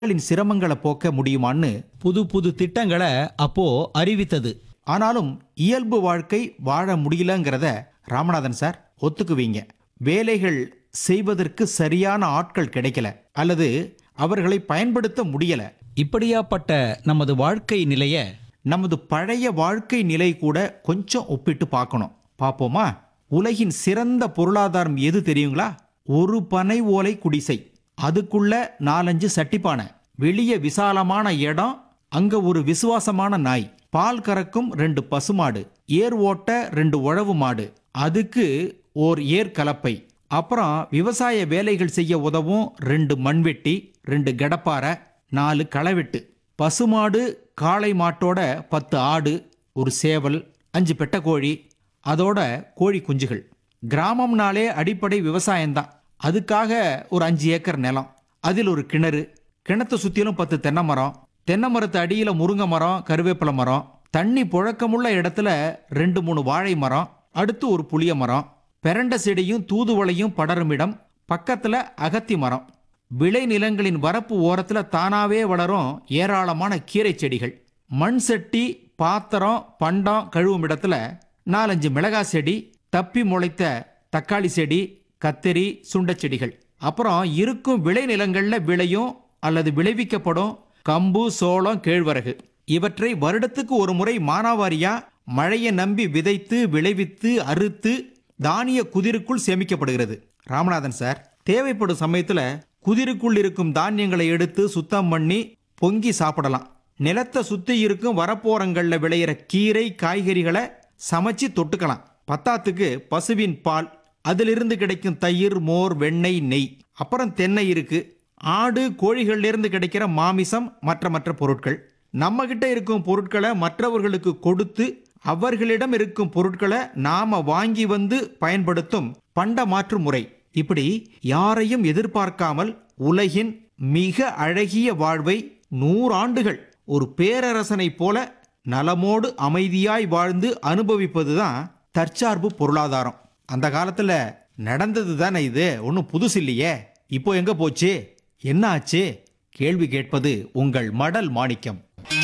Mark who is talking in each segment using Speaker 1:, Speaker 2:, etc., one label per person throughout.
Speaker 1: மக்களின் சிரமங்களை போக்க முடியுமான்னு
Speaker 2: புது புது திட்டங்களை அப்போ அறிவித்தது
Speaker 1: ஆனாலும் இயல்பு வாழ்க்கை வாழ முடியலங்கிறத ராமநாதன் சார் ஒத்துக்குவீங்க வேலைகள் செய்வதற்கு சரியான ஆட்கள் கிடைக்கல அல்லது அவர்களை பயன்படுத்த முடியல
Speaker 2: இப்படியாப்பட்ட நமது வாழ்க்கை நிலைய
Speaker 1: நமது பழைய வாழ்க்கை நிலை கூட கொஞ்சம் ஒப்பிட்டு பார்க்கணும் பார்ப்போமா உலகின் சிறந்த பொருளாதாரம் எது தெரியுங்களா ஒரு பனை ஓலை குடிசை அதுக்குள்ள நாலஞ்சு சட்டிப்பானை வெளிய விசாலமான இடம் அங்க ஒரு விசுவாசமான நாய் பால் கறக்கும் ரெண்டு பசுமாடு ஏர் ஓட்ட ரெண்டு உழவு மாடு அதுக்கு ஓர் ஏர் கலப்பை அப்புறம் விவசாய வேலைகள் செய்ய உதவும் ரெண்டு மண்வெட்டி ரெண்டு கடப்பாரை நாலு களவெட்டு பசுமாடு காளை மாட்டோட பத்து ஆடு ஒரு சேவல் அஞ்சு பெட்டக்கோழி அதோட கோழி குஞ்சுகள் கிராமம்னாலே அடிப்படை விவசாயம்தான் அதுக்காக ஒரு அஞ்சு ஏக்கர் நிலம் அதில் ஒரு கிணறு கிணத்தை சுற்றிலும் பத்து தென்னை மரம் தென்னை மரத்து அடியில் முருங்கை மரம் கருவேப்பிலை மரம் தண்ணி புழக்கமுள்ள இடத்துல ரெண்டு மூணு வாழை மரம் அடுத்து ஒரு புளிய மரம் பெரண்ட செடியும் தூதுவளையும் படரும் இடம் பக்கத்துல அகத்தி மரம் விளை நிலங்களின் வரப்பு ஓரத்துல தானாவே வளரும் ஏராளமான கீரை செடிகள் மண் சட்டி பாத்திரம் பண்டம் கழுவும் இடத்துல நாலஞ்சு மிளகாய் செடி தப்பி முளைத்த தக்காளி செடி கத்தரி சுண்டச் செடிகள் அப்புறம் இருக்கும் விளை நிலங்கள்ல விளையும் அல்லது விளைவிக்கப்படும் கம்பு சோளம் கேழ்வரகு இவற்றை வருடத்துக்கு ஒரு முறை மானாவாரியா மழையை நம்பி விதைத்து விளைவித்து அறுத்து தானிய குதிருக்குள் சேமிக்கப்படுகிறது ராமநாதன் சார் தேவைப்படும் சமயத்துல குதிருக்குள் இருக்கும் தானியங்களை எடுத்து சுத்தம் பண்ணி பொங்கி சாப்பிடலாம் நிலத்தை சுத்தி இருக்கும் வரப்போரங்கள்ல விளையிற கீரை காய்கறிகளை சமைச்சு தொட்டுக்கலாம் பத்தாத்துக்கு பசுவின் பால் அதிலிருந்து கிடைக்கும் தயிர் மோர் வெண்ணெய் நெய் அப்புறம் தென்னை இருக்கு ஆடு கோழிகள்ல இருந்து கிடைக்கிற மாமிசம் மற்ற மற்ற பொருட்கள் நம்ம கிட்ட இருக்கும் பொருட்களை மற்றவர்களுக்கு கொடுத்து அவர்களிடம் இருக்கும் பொருட்களை நாம வாங்கி வந்து பயன்படுத்தும் பண்ட மாற்று முறை இப்படி யாரையும் எதிர்பார்க்காமல் உலகின் மிக அழகிய வாழ்வை நூறாண்டுகள் ஒரு பேரரசனைப் போல நலமோடு அமைதியாய் வாழ்ந்து அனுபவிப்பதுதான் தற்சார்பு பொருளாதாரம் அந்த காலத்துல நடந்தது தானே இது ஒன்றும் புதுசு இல்லையே இப்போ எங்க போச்சு என்ன ஆச்சு கேள்வி கேட்பது உங்கள் மடல் மாணிக்கம்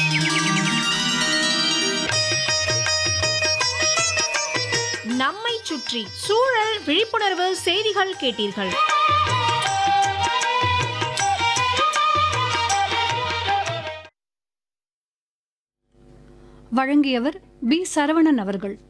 Speaker 3: நம்மை சுற்றி சூழல் விழிப்புணர்வு செய்திகள் கேட்டீர்கள்
Speaker 4: வழங்கியவர் பி சரவணன் அவர்கள்